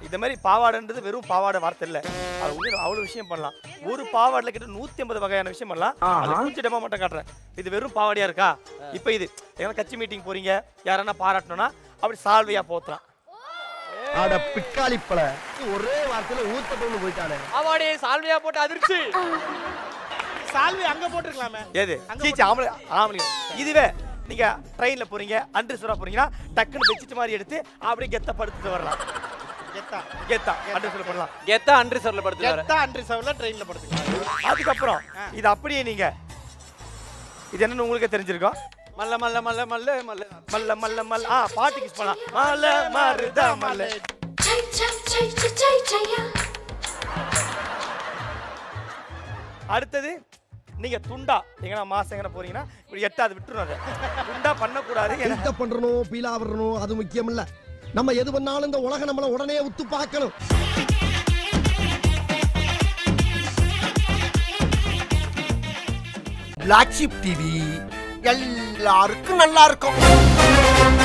இந்த மாதிரி பாவாடைன்றது வெறும் பாவாடை வார்த்தை இல்ல அது வந்து அவ்வளவு விஷயம் பண்ணலாம் ஒரு பாவாடைல கிட்ட நூத்தி ஐம்பது வகையான விஷயம் பண்ணலாம் அது கொஞ்சம் டெமோ மட்டும் காட்டுறேன் இது வெறும் பாவாடையா இருக்கா இப்போ இது ஏன்னா கட்சி மீட்டிங் போறீங்க யாரன்னா பாராட்டணும்னா அப்படி சால்வையா போத்துறான் அட பிக்காளிப்பல ஒரே வார்த்தையில ஊத்தப்பட்டு போயிட்டானே அவாடே சால்வையா போட்டு அதிர்ச்சி சால்வி அங்க போட்டுருக்கலாமே ஏது சீச்சி ஆம்பளை ஆம்பளை இதுவே நீங்க ட்ரெயின்ல போறீங்க அன்ரிசர்வா போறீங்கன்னா டக்குன்னு பெட்ஷீட் மாதிரி எடுத்து அப்படியே கெத்த படுத்துட்டு வரலாம் கெத்தா கெத்தா அன்ரிசர்வ் பண்ணலாம் கெத்தா அன்றி சொல்ல படுத்துறாரு கெத்தா அன்ரி சவுல ட்ரெயின்ல படுத்துக்கலாம் அதுக்கப்புறம் இது அப்படியே நீங்க இது என்னன்னு உங்களுக்கே தெரிஞ்சிருக்கும் மல்ல மல்ல மல்ல மல்ல மல்ல மல்ல மல்ல மல்ல ஆ பாட்டு கிஸ் பண்ணலாம் மல்ல மருத மல்ல Chai chai chai chai chai chaya. அடுத்தது நீங்க துண்டா எங்கனா மாசம் எங்கனா போறீங்கன்னா இப்படி எட்டாவது விட்டுரும் அதை துண்டா பண்ணக்கூடாது ஏன்னா பில்டப் பண்றணும் பீலா வரணும் அது முக்கியம் இல்ல நம்ம எது பண்ணாலும் இந்த உலகம் நம்மள உடனே உத்து பார்க்கணும் பிளாக் ஷிப் டிவி எல்லாருக்கும் நல்லா இருக்கும்